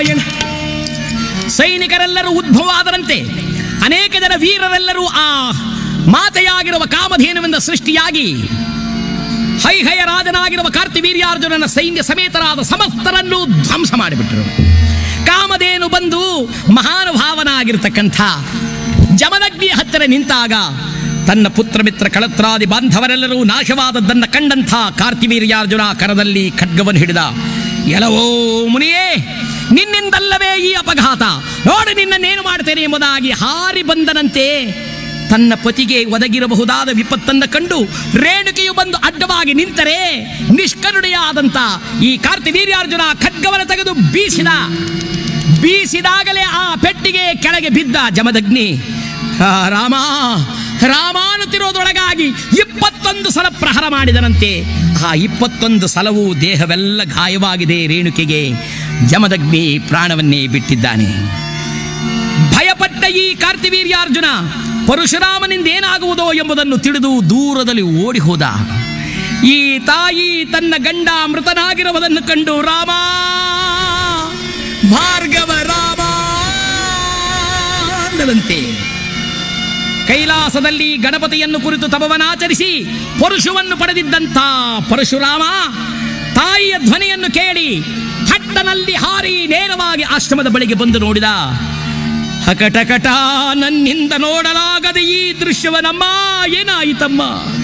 ನಾರಾಯಣ ಸೈನಿಕರೆಲ್ಲರೂ ಉದ್ಭವವಾದರಂತೆ ಅನೇಕ ಜನ ವೀರರೆಲ್ಲರೂ ಆ ಮಾತೆಯಾಗಿರುವ ಕಾಮಧೇನುವಿಂದ ಸೃಷ್ಟಿಯಾಗಿ ಹೈಹಯ ರಾಜನಾಗಿರುವ ಕಾರ್ತಿವೀರ್ಯಾರ್ಜುನನ ಸೈನ್ಯ ಸಮೇತರಾದ ಸಮಸ್ತರನ್ನು ಧ್ವಂಸ ಮಾಡಿಬಿಟ್ಟರು ಕಾಮಧೇನು ಬಂದು ಮಹಾನುಭಾವನಾಗಿರ್ತಕ್ಕಂಥ ಜಮದಗ್ನಿಯ ಹತ್ತಿರ ನಿಂತಾಗ ತನ್ನ ಪುತ್ರ ಮಿತ್ರ ಕಳತ್ರಾದಿ ಬಾಂಧವರೆಲ್ಲರೂ ನಾಶವಾದದ್ದನ್ನು ಕಂಡಂಥ ಕಾರ್ತಿವೀರ್ಯಾರ್ಜುನ ಕರದಲ್ಲಿ ಖಡ್ಗವನ್ನು ಹಿಡಿದ ಎಲವೋ ಮುನಿಯೇ ನಿನ್ನಿಂದಲ್ಲವೇ ಈ ಅಪಘಾತ ನೋಡಿ ನಿನ್ನನ್ನೇನು ಮಾಡ್ತೇನೆ ಎಂಬುದಾಗಿ ಹಾರಿ ಬಂದನಂತೆ ತನ್ನ ಪತಿಗೆ ಒದಗಿರಬಹುದಾದ ವಿಪತ್ತನ್ನು ಕಂಡು ರೇಣುಕೆಯು ಬಂದು ಅಡ್ಡವಾಗಿ ನಿಂತರೆ ನಿಷ್ಕರುಣೆಯಾದಂತ ಈ ಕಾರ್ತಿವೀರ್ಯಾರ್ಜುನ ಖಡ್ಗವನ್ನು ತೆಗೆದು ಬೀಸಿದ ಬೀಸಿದಾಗಲೇ ಆ ಪೆಟ್ಟಿಗೆ ಕೆಳಗೆ ಬಿದ್ದ ಜಮದಗ್ನಿ ಆ, ರಾಮ ರಾಮ ಅನ್ನುತ್ತಿರೋದ್ರೊಳಗಾಗಿ ಇಪ್ಪತ್ತೊಂದು ಸಲ ಪ್ರಹಾರ ಮಾಡಿದನಂತೆ ಆ ಇಪ್ಪತ್ತೊಂದು ಸಲವೂ ದೇಹವೆಲ್ಲ ಗಾಯವಾಗಿದೆ ರೇಣುಕೆಗೆ ಜಮದಗ್ನಿ ಪ್ರಾಣವನ್ನೇ ಬಿಟ್ಟಿದ್ದಾನೆ ಭಯಪಟ್ಟ ಈ ಕಾರ್ತಿವೀರ್ಯಾರ್ಜುನ ಪರಶುರಾಮನಿಂದ ಏನಾಗುವುದೋ ಎಂಬುದನ್ನು ತಿಳಿದು ದೂರದಲ್ಲಿ ಓಡಿ ಹೋದ ಈ ತಾಯಿ ತನ್ನ ಗಂಡ ಮೃತನಾಗಿರುವುದನ್ನು ಕಂಡು ರಾಮ ಭಾರ್ಗವ ರಾಮ ಅಂದಳಂತೆ ಕೈಲಾಸದಲ್ಲಿ ಗಣಪತಿಯನ್ನು ಕುರಿತು ತಪವನಾಚರಿಸಿ ಪರಶುವನ್ನು ಪಡೆದಿದ್ದಂಥ ಪರಶುರಾಮ ತಾಯಿಯ ಧ್ವನಿಯನ್ನು ಕೇಳಿ ಥಟ್ಟನಲ್ಲಿ ಹಾರಿ ನೇರವಾಗಿ ಆಶ್ರಮದ ಬಳಿಗೆ ಬಂದು ನೋಡಿದ ಹಕಟಕಟ ನನ್ನಿಂದ ನೋಡಲಾಗದ ಈ ದೃಶ್ಯವನಮ್ಮ ಏನಾಯಿತಮ್ಮ